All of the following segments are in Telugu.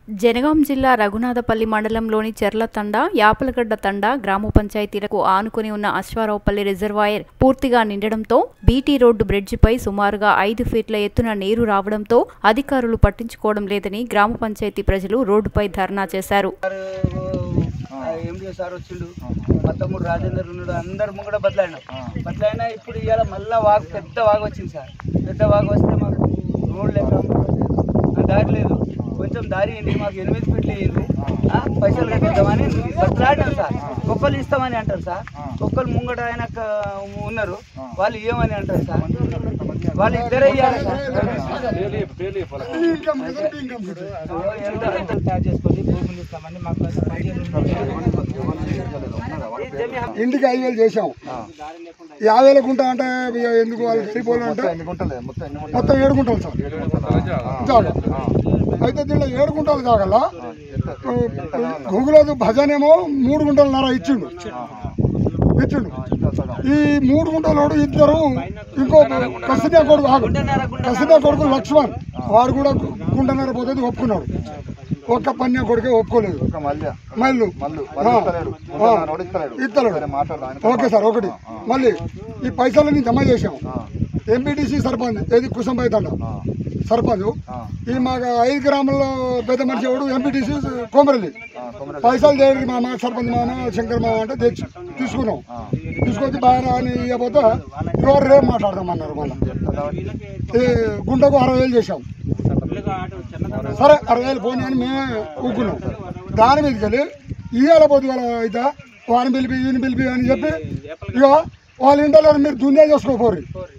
జనగాం జిల్లా రఘునాథపల్లి మండలంలోని చెర్ల తండ యాపలగడ్డ తండ గ్రామ పంచాయతీలకు ఆనుకుని ఉన్న అశ్వారావుపల్లి రిజర్వాయర్ పూర్తిగా నిండడంతో బీటీ రోడ్డు బ్రిడ్జిపై సుమారుగా ఐదు ఫీట్ల ఎత్తున నీరు రావడంతో అధికారులు పట్టించుకోవడం లేదని గ్రామ పంచాయతీ ప్రజలు రోడ్డుపై ధర్నా చేశారు ఎండి సార్ వచ్చిండు మా తమ్ముడు రాజేందర్ ఉన్నాడు అందరు ముంగడ బదలాడినా బదలాడినా ఇప్పుడు ఇవాళ మళ్ళా వాగు పెద్ద వాగు వచ్చింది సార్ పెద్ద వాగు వస్తే మాకు రోడ్ లేక ఆ దారి లేదు కొంచెం దారి ఏంటి మాకు ఎనిమిది ఫీట్లు వేయండి పైసలు కట్టిద్దామని బదలాడినాం సార్ కుక్కలు ఇస్తామని అంటారు సార్ కుక్కలు ముంగట ఆయన ఉన్నారు వాళ్ళు ఇవ్వమని అంటారు సార్ వాళ్ళు ఇద్దరే ఇవ్వాలి సార్ ఎంత ఎంత తయారు చేసుకోండి భూములు ఇస్తామని మాకు ఇంటికి ఐదు వేలు చేసాం యాభై వేల గుంట అంటే ఇక ఎందుకు వాళ్ళు వెళ్ళిపోవాలి అంటే మొత్తం ఏడు గుంటలు సార్ జాగా అయితే దీంట్లో ఏడు గుంటలు జాగల గూగుల్ భజనేమో మూడు గుంటల నర ఇచ్చిండు ఇచ్చిండు ఈ మూడు గుంటలోడు ఇద్దరు ఇంకో కసిదా కొడుకు ఆగు కసిదా కొడుకు లక్ష్మణ్ వాడు కూడా గుంటన్నర పోతుంది ఒప్పుకున్నాడు ఒక్క పన్య కొడుకే ఒప్పుకోలేదు మల్లు ఇస్తలేడు ఓకే సార్ ఒకటి మళ్ళీ ఈ పైసలని జమ చేసాం ఎంపీటీసీ సర్పంచ్ ఏది కుసంపై తండ సర్పంచ్ ఈ మాకు ఐదు గ్రాముల్లో పెద్ద మనిషి ఎవడు ఎంపీటీసీ కోమరలి పైసలు చేయరు మామ సర్పంచ్ మామ శంకర్ మామ అంటే తెచ్చి తీసుకున్నాం తీసుకొచ్చి బాగా అని ఇవ్వకపోతే ఎవరు రేపు మాట్లాడదామన్నారు మళ్ళీ ఈ గుంటకు అరవై వేలు చేసాం సరే అరవై వేలు పోనీ అని మేమే ఊకున్నాం దాని మీదకి వెళ్ళి ఇవాళ పొద్దుగల అయితే వారిని పిలిపి ఈయన పిలిపి అని చెప్పి ఇక వాళ్ళ ఇంట్లో మీరు దున్యా చేసుకోపోరు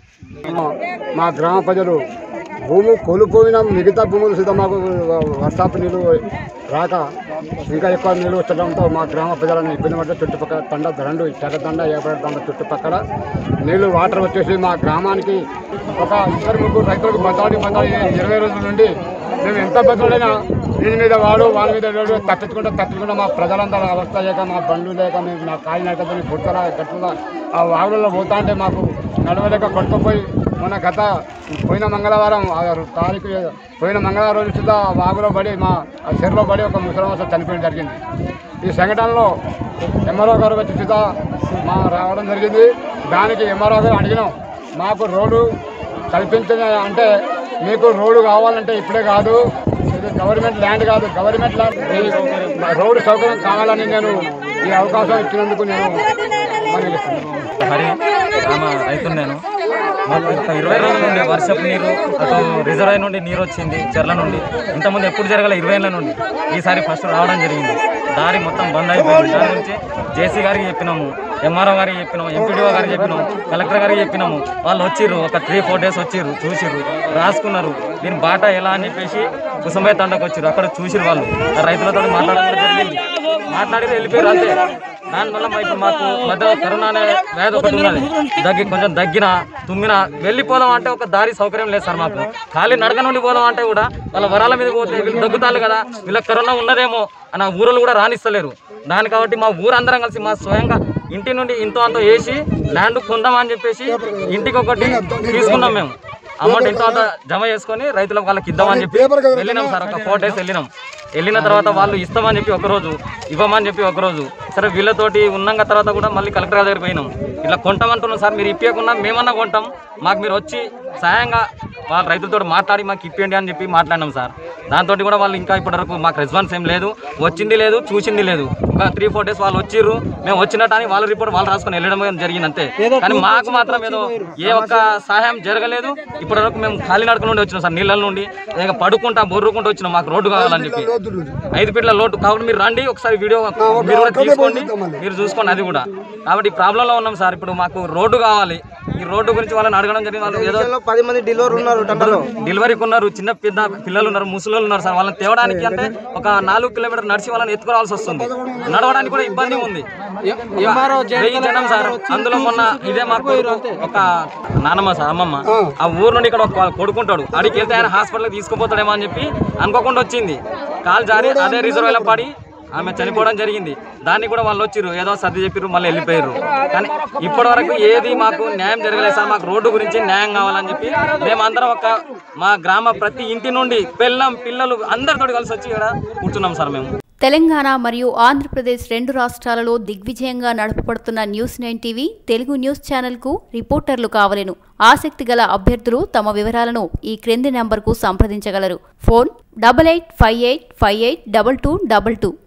మా గ్రామ ప్రజలు భూమి కోల్పోయిన మిగతా భూములు సుధా మాకు వర్షాపు నీళ్ళు రాక ఇంకా ఎక్కువ నీళ్ళు వచ్చడంతో మా గ్రామ ప్రజలను ఇబ్బంది పడితే చుట్టుపక్కల తండ దండు చెరదండ ఏపడ దండ చుట్టుపక్కల నీళ్ళు వాటర్ వచ్చేసి మా గ్రామానికి ఒక ఇద్దరు ముగ్గురు రైతులకు బతాడి బతాడి ఇరవై రోజుల నుండి మేము ఎంత బతుడైనా దీని మీద వాడు వాళ్ళ మీద వాడు తప్పించుకుంటా తప్పించుకుంటా మా ప్రజలందరూ అవస్థ లేక మా బండ్లు లేక మేము నా కాలి నడకతో గుట్టల గట్ల ఆ వాగులలో పోతా అంటే మాకు నడవలేక కొట్టుకుపోయి మొన్న గత పోయిన మంగళవారం ఆ తారీఖు పోయిన మంగళవారం రోజు సుద్ధా వాగులో పడి మా ఆ చెరువులో పడి ఒక ముసలవాస చనిపోయడం జరిగింది ఈ సంఘటనలో ఎంఆర్ఓ గారు వచ్చి సుద్ధా మా రావడం జరిగింది దానికి ఎంఆర్ఓ గారు అడిగినాం మాకు రోడ్డు కల్పించిన అంటే మీకు రోడ్డు కావాలంటే ఇప్పుడే కాదు ఇది గవర్నమెంట్ ల్యాండ్ కాదు గవర్నమెంట్ ల్యాండ్ ఈ రోడ్డు సౌకర్యం కావాలని నేను ఈ అవకాశం ఇచ్చినందుకు నేను మనవిస్తున్నాను. హరి గ్రామ రైతును నేను మాకు ఒక ఇరవై రోజుల నుండి వర్షపు నీరు అటు రిజర్వాయర్ నుండి నీరు వచ్చింది చెర్ల నుండి ఇంతకుముందు ఎప్పుడు జరగల ఇరవై ఏళ్ళ నుండి ఈసారి ఫస్ట్ రావడం జరిగింది దారి మొత్తం బంద్ అయిపోయింది దాని నుంచి జేసీ గారికి చెప్పినాము ఎంఆర్ఓ గారికి చెప్పినాము ఎంపీడీఓ గారికి చెప్పినాము కలెక్టర్ గారికి చెప్పినాము వాళ్ళు వచ్చిర్రు ఒక త్రీ ఫోర్ డేస్ వచ్చిర్రు చూసిర్రు రాసుకున్నారు దీని బాట ఎలా అని చెప్పేసి కుసంబై తండకు వచ్చిర్రు అక్కడ చూసిరు వాళ్ళు ఆ రైతులతో మాట్లాడడం జరిగింది మాట్లాడి వెళ్ళిపోయారు అంతే దానివల్ల మా ఇప్పుడు మాకు మధ్య కరోనా అనే వ్యాధి ఒకటి ఉన్నది దగ్గి కొంచెం దగ్గిన తుమ్మిన వెళ్ళిపోదాం అంటే ఒక దారి సౌకర్యం లేదు సార్ మాకు ఖాళీ నడక నుండి పోదాం అంటే కూడా వాళ్ళ వరాల మీద పోతే వీళ్ళు దగ్గుతారు కదా వీళ్ళకి కరోనా ఉన్నదేమో అని ఊరులు కూడా రాణిస్తలేరు దాని కాబట్టి మా ఊరు అందరం కలిసి మా స్వయంగా ఇంటి నుండి ఇంతో అంతో వేసి ల్యాండ్ కొందామని చెప్పేసి ఇంటికి ఒకటి తీసుకున్నాం మేము అమౌంట్ ఇంతో అంత జమ చేసుకొని రైతులకు వాళ్ళకి ఇద్దామని చెప్పి వెళ్ళినాం సార్ ఒక ఫోర్ డేస్ వెళ్ళినాం వెళ్ళిన తర్వాత వాళ్ళు ఇస్తామని చెప్పి ఒకరోజు ఇవ్వమని చెప్పి ఒకరోజు సరే వీళ్ళతోటి ఉన్నాక తర్వాత కూడా మళ్ళీ కలెక్టర్ గారి దగ్గర పోయినాం ఇట్లా కొంటామంటున్నాం సార్ మీరు ఇప్పకుండా మేమన్నా కొంటాం మాకు మీరు వచ్చి సాయంగా వాళ్ళ రైతులతో మాట్లాడి మాకు ఇప్పియండి అని చెప్పి మాట్లాడినాం సార్ దాంతో కూడా వాళ్ళు ఇంకా ఇప్పటివరకు మాకు రెస్పాన్స్ ఏం లేదు వచ్చింది లేదు చూసింది లేదు ఒక త్రీ ఫోర్ డేస్ వాళ్ళు వచ్చిర్రు మేము వచ్చినట్టు అని వాళ్ళ రిపోర్ట్ వాళ్ళు రాసుకొని వెళ్ళడం జరిగింది అంతే కానీ మాకు మాత్రం ఏదో ఏ ఒక్క సహాయం జరగలేదు ఇప్పటివరకు మేము ఖాళీ నడక నుండి వచ్చినాం సార్ నీళ్ళ నుండి ఇక పడుకుంటా బొర్రుకుంటూ వచ్చినాం మాకు రోడ్డు కావాలని చెప్పి ఐదు ఫీట్ల లోటు కాబట్టి మీరు రండి ఒకసారి వీడియో మీరు కూడా తీసుకోండి మీరు చూసుకోండి అది కూడా కాబట్టి ప్రాబ్లంలో ఉన్నాం సార్ ఇప్పుడు మాకు రోడ్డు కావాలి ఈ రోడ్డు గురించి వాళ్ళని అడగడం జరిగింది వాళ్ళు ఏదో పది మంది డెలివరీ ఉన్నారు టండలో డెలివరీకి ఉన్నారు చిన్న పెద్ద పిల్లలు ఉన్నారు ముసలి ఉన్నారు సార్ వాళ్ళని తేవడానికి అంటే ఒక నాలుగు కిలోమీటర్ నడిచి వాళ్ళని ఎత్తుకోవాల్సి వస్తుంది నడవడానికి కూడా ఇబ్బంది ఉంది వెయ్యి జనం సార్ అందులో మొన్న ఇదే మాకు ఒక నానమ్మ సార్ అమ్మమ్మ ఆ ఊరు నుండి ఇక్కడ ఒక కొడుకుంటాడు అడిగి వెళ్తే ఆయన హాస్పిటల్కి తీసుకుపోతాడేమో అని చెప్పి అనుకోకుండా వచ్చింది కాలు జారి అదే రిజర్వేలో పడి ఆమె చనిపోవడం జరిగింది దాన్ని కూడా వాళ్ళు వచ్చిర్రు ఏదో సర్ది చెప్పిర్రు మళ్ళీ వెళ్ళిపోయారు కానీ ఇప్పటి వరకు ఏది మాకు న్యాయం జరగలేదు సార్ మాకు రోడ్డు గురించి న్యాయం కావాలని చెప్పి మేమందరం ఒక మా గ్రామ ప్రతి ఇంటి నుండి పిల్లం పిల్లలు అందరితో కలిసి వచ్చి ఇక్కడ కూర్చున్నాం సార్ మేము తెలంగాణ మరియు ఆంధ్రప్రదేశ్ రెండు రాష్ట్రాలలో దిగ్విజయంగా నడపబడుతున్న news nine TV Telugu news ఛానల్కు రిపోర్టర్లు కావలెను ఆసక్తి గల అభ్యర్థులు తమ వివరాలను ఈ క్రింది నెంబర్కు సంప్రదించగలరు phone double eight five eight five eight double two double two